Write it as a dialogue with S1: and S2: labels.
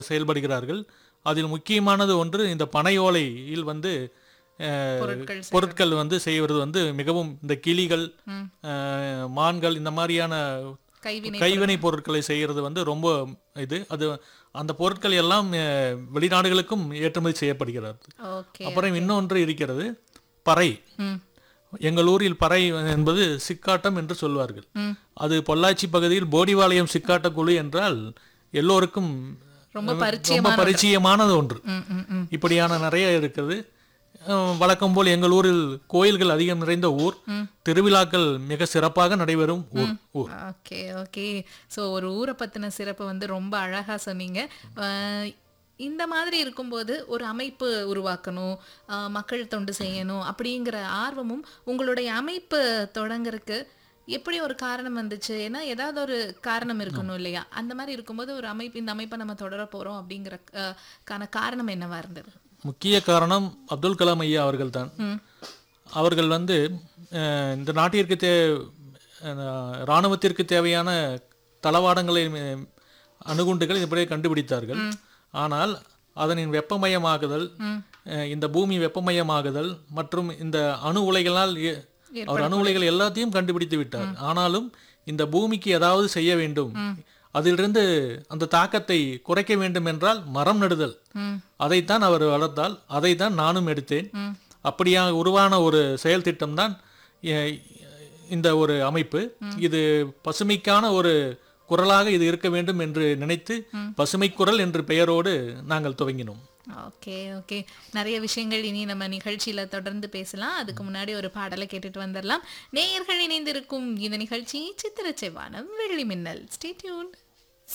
S1: செயல்படுகிறார்கள் அதில் முக்கியமானது ஒன்று இந்த பனை ஓலையில் வந்து அஹ்,
S2: பொருட்கள் செய்றது.
S1: பொருட்கள் வந்து செய்வது வந்து மிகவும் இந்த கிளிகள்
S2: ம்.
S1: அஹ், மான்கள் இந்த மாதிரியான
S2: கைவினை
S1: கைவினை பொருட்களை செய்கிறது வந்து ரொம்ப இது அது அந்த பொருட்கள் எல்லாம் அஹ், வெளிநாடுகளுக்கும் ஏற்றுமதி செய்யப்படுகிறது
S2: ஓகே
S1: அப்புறம் இன்னொன்று இருக்கிறது பறை
S2: ம்
S1: எங்கள் ஊரில் பறை என்பது சிக்காட்டம் என்று சொல்வார்கள்
S2: ம்
S1: அது பொள்ளாச்சி பகுதியில் போடிவாளையம் சிக்காட்ட குழு என்றால் எல்லோருக்கும்
S2: ரொம்ப
S1: ரொம்ப
S2: பரிச்சயமான
S1: பரிச்சயமானது ஒன்று
S2: ம் ம் ம்
S1: இப்படியான நிறைய இருக்குது அஹ் வழக்கம் போல் எங்கள் ஊரில் கோயில்கள் அதிகம் நிறைந்த ஊர் திருவிழாக்கள் மிக சிறப்பாக நடைபெறும் ஊர் ஊர்
S2: ஓகே ஓகே ஸோ ஒரு ஊரை பற்றின சிறப்பு வந்து ரொம்ப அழகாக சொன்னீங்க அஹ் இந்த மாதிரி இருக்கும்போது ஒரு அமைப்பு உருவாக்கணும் அஹ் மக்கள் தொண்டு செய்யணும் அப்படிங்கிற ஆர்வமும் உங்களுடைய அமைப்பு தொடங்கறதுக்கு எப்படி ஒரு காரணம் வந்துச்சு ஏன்னா ஏதாவது ஒரு காரணம் இருக்கணும் இல்லையா அந்த மாதிரி இருக்கும்போது ஒரு அமைப்பு இந்த அமைப்பை நம்ம தொடர போகிறோம் அப்படிங்கிற அஹ், கான காரணம் என்னவா இருந்தது
S1: முக்கிய காரணம் அப்துல் கலாம் ஐயா அவர்கள் தான்
S2: ம்
S1: அவர்கள் வந்து அஹ், இந்த நாட்டிற்கு தே அஹ், இராணுவத்திற்கு தேவையான தளவாடங்களை அஹ், அணுகுண்டுகள் இப்படியே கண்டுபிடித்தார்கள் ஆனால் அதனின் வெப்பமயமாகுதல் அஹ், இந்த பூமி வெப்பமயமாகுதல் மற்றும் இந்த அணு உலைகளால் ஏ- அவர் அணு உலைகள் எல்லாத்தையும் கண்டுபிடித்து விட்டார் ஆனாலும் இந்த பூமிக்கு ஏதாவது செய்ய வேண்டும் அதிலிருந்து அந்த தாக்கத்தை குறைக்க வேண்டும் என்றால் மரம் நடுதல்
S2: ம்
S1: அதைத்தான் அவர் வளர்த்தால் அதைத்தான் நானும் எடுத்தேன்
S2: ம்
S1: அப்படியாக உருவான ஒரு செயல் திட்டம் தான் இந்த ஒரு அமைப்பு இது பசுமைக்கான ஒரு குரலாக இது இருக்க வேண்டும் என்று நினைத்து பசுமை குரல் என்று பெயரோடு நாங்கள் துவங்கினோம்
S2: ஓகே ஓகே நிறைய விஷயங்கள் இனி நம்ம நிகழ்ச்சியில தொடர்ந்து பேசலாம் அதுக்கு முன்னாடி ஒரு பாடலை கேட்டுட்டு வந்துடலாம் நேயர்கள் இணைந்திருக்கும் இந்த நிகழ்ச்சி சித்திர செவ்வானம் வெள்ளி மின்னல் ஸ்டே டியூன்